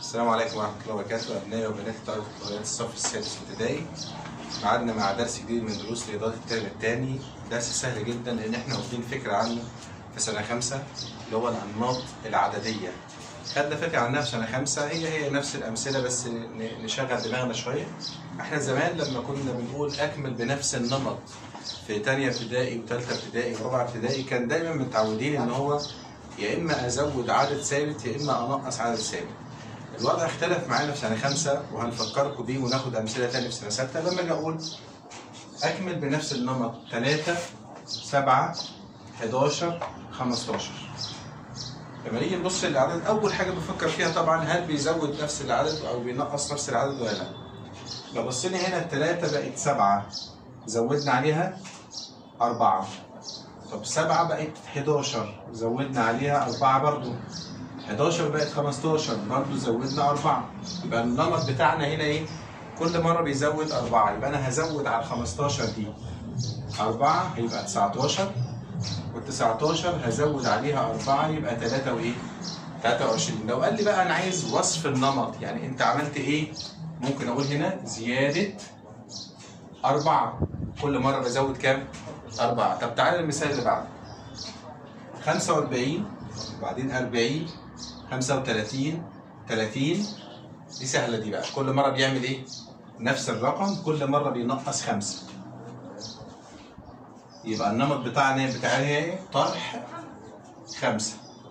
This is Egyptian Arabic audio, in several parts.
السلام عليكم ورحمة الله وبركاته أبنائي وبنات طلبة طالبات الصف السادس الابتدائي معادنا مع درس جديد من دروس رياضات الترم الثاني درس سهل جدا لأن احنا واخدين فكرة عنه في سنة خمسة اللي هو الأنماط العددية خدنا فكرة عنها في سنة خمسة هي هي نفس الأمثلة بس ن- نشغل دماغنا شوية احنا زمان لما كنا بنقول أكمل بنفس النمط في تانية ابتدائي وتالتة ابتدائي ورابعة ابتدائي كان دايما متعودين إن هو يا إما أزود عدد ثابت يا إما أنقص عدد ثابت الوضع اختلف معانا في سنة خمسة وهنفكركم بيه وناخد أمثلة تانية في سنة ستة لما أجي أقول أكمل بنفس النمط 3 7 11 15 لما نيجي نبص للعدد أول حاجة بفكر فيها طبعا هل بيزود نفس العدد أو بينقص نفس العدد ولا لا؟ لو بصينا هنا التلاتة بقت سبعة زودنا عليها أربعة طب سبعة بقت 11 زودنا عليها أربعة برضو 11 بقت 15 برضه زودنا أربعة يبقى النمط بتاعنا هنا إيه؟ كل مرة بيزود أربعة يبقى أنا هزود على ال 15 دي أربعة هيبقى 19 وال 19 هزود عليها أربعة يبقى 3 وإيه؟ 23 لو قال لي بقى أنا عايز وصف النمط يعني أنت عملت إيه؟ ممكن أقول هنا زيادة أربعة كل مرة بزود كام؟ أربعة طب تعالى المثال اللي بعده 45 وبعدين 40 35 30 دي سهلة دي بقى كل مرة بيعمل ايه؟ نفس الرقم كل مرة بينقص خمسة يبقى النمط بتاعنا بتاعنا ايه؟ طرح خمسة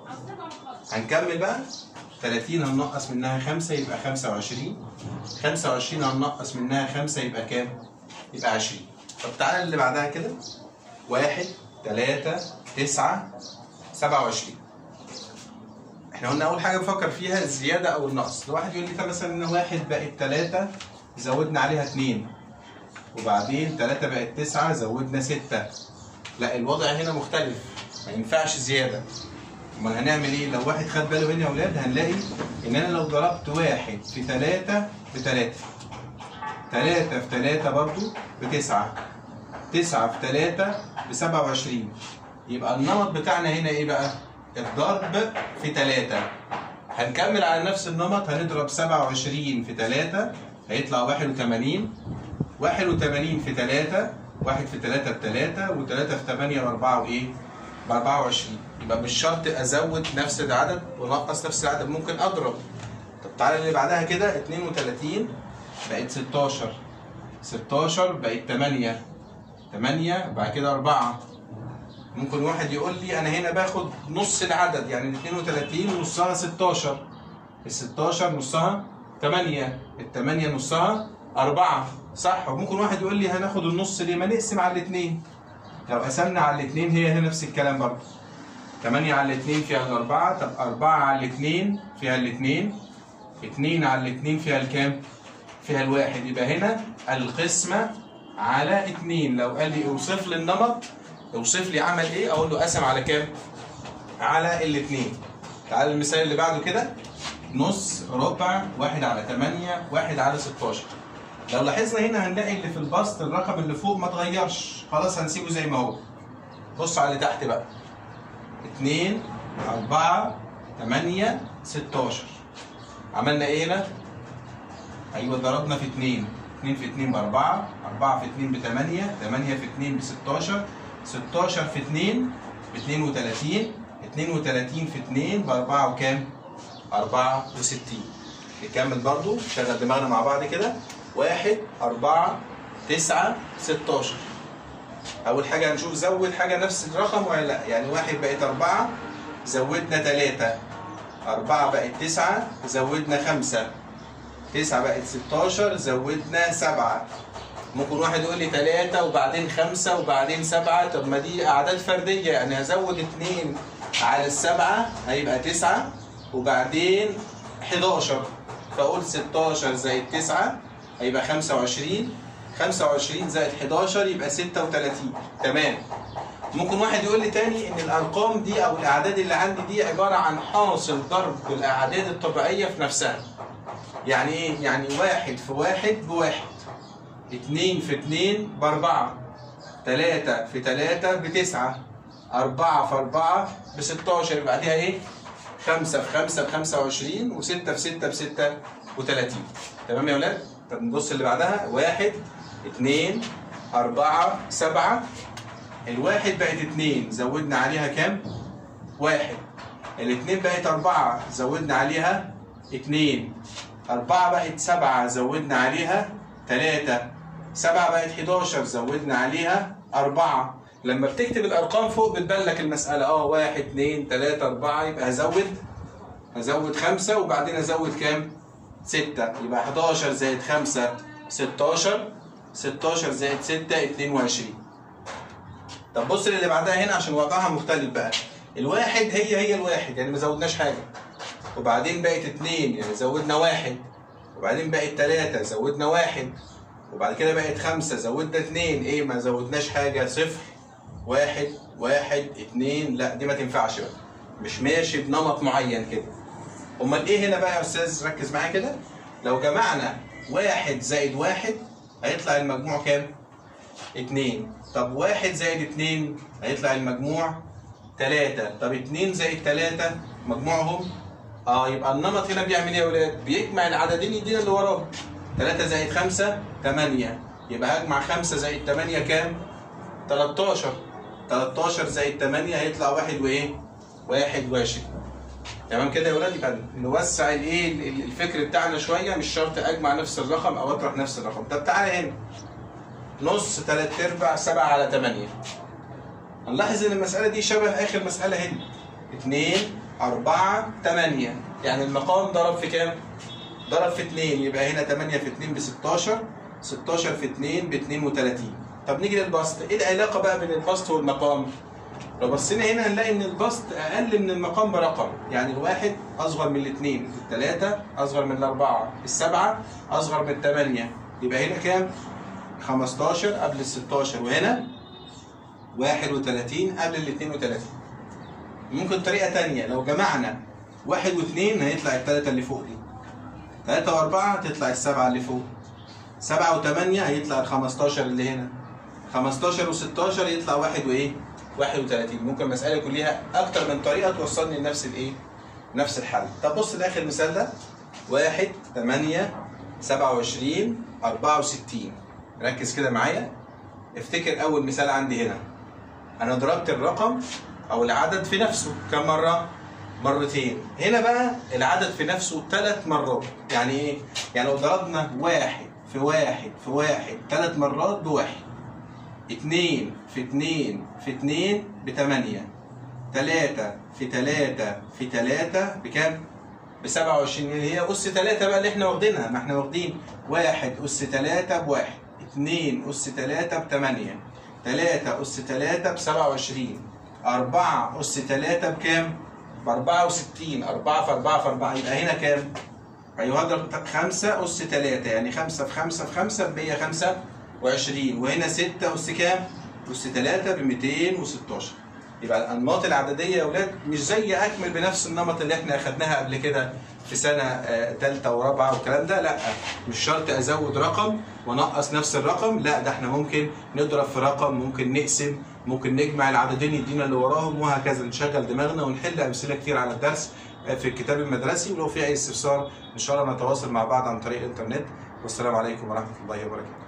هنكمل بقى 30 هننقص منها خمسة يبقى 25 25 هننقص منها خمسة يبقى كام؟ يبقى 20 طب تعالى اللي بعدها كده واحد تلاتة تسعة سبعة وعشرين احنا قلنا اول حاجه بفكر فيها الزياده او النقص الواحد يقول لي طب مثلا ان واحد بقت ثلاثة زودنا عليها اثنين وبعدين ثلاثة بقت تسعة زودنا ستة لا الوضع هنا مختلف ما ينفعش زياده امال هنعمل ايه لو واحد خد باله هنا يا اولاد هنلاقي ان انا لو ضربت واحد في ثلاثة بثلاثة ثلاثة في ثلاثة برضو بتسعة تسعة في ثلاثة بسبعة وعشرين يبقى النمط بتاعنا هنا ايه بقى؟ الضرب في 3 هنكمل على نفس النمط هنضرب 27 في 3 هيطلع 81 81 في 3 1 في 3 ب 3 و3 في 8 ب 4 وايه؟ ب 24 يبقى مش شرط ازود نفس العدد ونقص نفس العدد ممكن اضرب طب تعالى اللي بعدها كده 32 بقت 16 16 بقت 8 8 بعد كده 4 ممكن واحد يقول لي انا هنا باخد نص العدد يعني ال 32 نصها 16 ال 16 نصها 8 ال 8 نصها 4 صح وممكن واحد يقول لي هناخد النص ليه ما نقسم على الاثنين لو قسمنا على الاثنين هي هي نفس الكلام برضه 8 على الاثنين فيها الأربعة طب 4 على الاثنين فيها الاثنين 2 على الاثنين فيها الكام؟ فيها الواحد يبقى هنا القسمة على اثنين لو قال لي اوصف لي النمط اوصف لي عمل ايه اقول له قسم على كام على الاثنين تعال المثال اللي بعده كده نص ربع واحد على 8 واحد على 16 لو لاحظنا هنا هنلاقي اللي في البسط الرقم اللي فوق ما اتغيرش خلاص هنسيبه زي ما هو بص على اللي تحت بقى 2 4 8 16 عملنا ايه هنا ايوه ضربنا في 2 2 في 2 ب 4 4 في 2 ب 8 8 في 2 ب 16 16 في 2 ب 32 32 في 2 ب 4 وكام؟ 64 نكمل برضو نشغل دماغنا مع بعض كده 1 4 9 16 أول حاجة هنشوف زود حاجة نفس الرقم ولا لا يعني واحد بقت 4 زودنا 3 4 بقت 9 زودنا 5 9 بقت 16 زودنا 7 ممكن واحد يقول لي ثلاثة وبعدين خمسة وبعدين سبعة طب ما دي أعداد فردية يعني هزود اتنين على السبعة هيبقى تسعة وبعدين 11 فأقول 16 زائد 9 هيبقى 25 25 زائد 11 يبقى 36 تمام ممكن واحد يقول لي تاني ان الارقام دي او الاعداد اللي عندي دي عباره عن حاصل ضرب الاعداد الطبيعيه في نفسها يعني ايه يعني واحد في واحد بواحد اتنين في اتنين بأربعة تلاتة في تلاتة بتسعة أربعة في أربعة بستاشر يبقى بعديها إيه؟ 5 في 5 ب 25 و6 في 6 ب 36 تمام يا ولاد؟ طب نبص اللي بعدها 1 2 4 7 الواحد بقت 2 زودنا عليها كام؟ واحد الاثنين بقت أربعة زودنا عليها اتنين أربعة بقت سبعة زودنا عليها تلاتة سبعة بقت 11 زودنا عليها أربعة لما بتكتب الأرقام فوق بتبان لك المسألة اه واحد اتنين تلاتة أربعة يبقى هزود هزود خمسة وبعدين أزود كام؟ ستة يبقى 11 زائد خمسة 16 16 زائد 6 22 طب بص للي بعدها هنا عشان وضعها مختلف بقى الواحد هي هي الواحد يعني ما زودناش حاجة وبعدين بقت اتنين يعني زودنا واحد وبعدين بقت تلاتة زودنا واحد وبعد كده بقت خمسة زودنا اتنين ايه ما زودناش حاجة صفر واحد واحد اتنين لا دي ما تنفعش بقى مش ماشي بنمط معين كده امال ايه هنا بقى يا استاذ ركز معايا كده لو جمعنا واحد زائد واحد هيطلع المجموع كام؟ اتنين طب واحد زائد اتنين هيطلع المجموع تلاتة طب اتنين زائد تلاتة مجموعهم اه يبقى النمط هنا بيعمل ايه يا ولاد؟ بيجمع العددين يدينا اللي وراه تلاتة زائد خمسة تمانية يبقى هجمع خمسة زائد تمانية كام؟ تلاتاشر تلاتاشر زائد تمانية هيطلع واحد وايه؟ واحد وعشرين تمام كده يا ولاد يبقى نوسع الايه ال- الفكر بتاعنا شويه مش شرط اجمع نفس الرقم او اطرح نفس الرقم طب تعالى هنا نص تلات ارباع سبعة على تمانية هنلاحظ ان المسألة دي شبه اخر مسألة هنا اتنين اربعة تمانية يعني المقام ضرب في كام؟ ضرب في اتنين يبقى هنا تمانية في اتنين بستاشر ستاشر في اتنين باتنين وتلاتين طب نيجي للبسط ايه العلاقة بقى بين البسط والمقام؟ لو بصينا هنا هنلاقي ان البسط اقل من المقام برقم يعني الواحد اصغر من الاثنين الثلاثة اصغر من الاربعة السبعة اصغر من الثمانية يبقى هنا كام 15 قبل ال 16 وهنا 31 قبل ال 32 ممكن طريقة تانية لو جمعنا واحد واثنين هيطلع الثلاثة اللي فوق دي ثلاثة وأربعة تطلع السبعة اللي فوق سبعة وثمانية هيطلع ال 15 اللي هنا 15 و16 يطلع واحد وإيه؟ 31 ممكن مسألة يكون ليها أكتر من طريقة توصلني لنفس الإيه؟ نفس الحل طب بص لآخر المثال ده 1 8 27 64 ركز كده معايا افتكر أول مثال عندي هنا أنا ضربت الرقم أو العدد في نفسه كم مرة؟ مرتين هنا بقى العدد في نفسه ثلاث مرات يعني ايه؟ يعني لو ضربنا واحد في واحد في واحد ثلاث مرات بواحد اتنين في اتنين في اتنين بتمانية تلاتة في تلاتة في تلاتة بكام؟ بسبعة وعشرين اللي هي أس تلاتة بقى اللي احنا واخدينها ما احنا واخدين واحد أس تلاتة بواحد اتنين أس تلاتة بتمانية تلاتة أس تلاتة بسبعة وعشرين أربعة أس تلاتة بكام؟ بأربعة وستين أربعة في أربعة في أربعة يبقى هنا كام؟ هيهضرب خمسة أس تلاتة يعني خمسة في خمسة في خمسة بمية خمسة وعشرين وهنا ستة أس كام؟ أس تلاتة بميتين وستاشر يبقى الأنماط العددية يا أولاد مش زي أكمل بنفس النمط اللي إحنا أخدناها قبل كده في سنة آه، تالتة ورابعة والكلام ده لا مش شرط أزود رقم وأنقص نفس الرقم لا ده إحنا ممكن نضرب في رقم ممكن نقسم ممكن نجمع العددين يدينا اللي وراهم وهكذا نشغل دماغنا ونحل أمثلة كتير على الدرس آه، في الكتاب المدرسي ولو في أي استفسار إن شاء الله نتواصل مع بعض عن طريق الإنترنت والسلام عليكم ورحمة الله وبركاته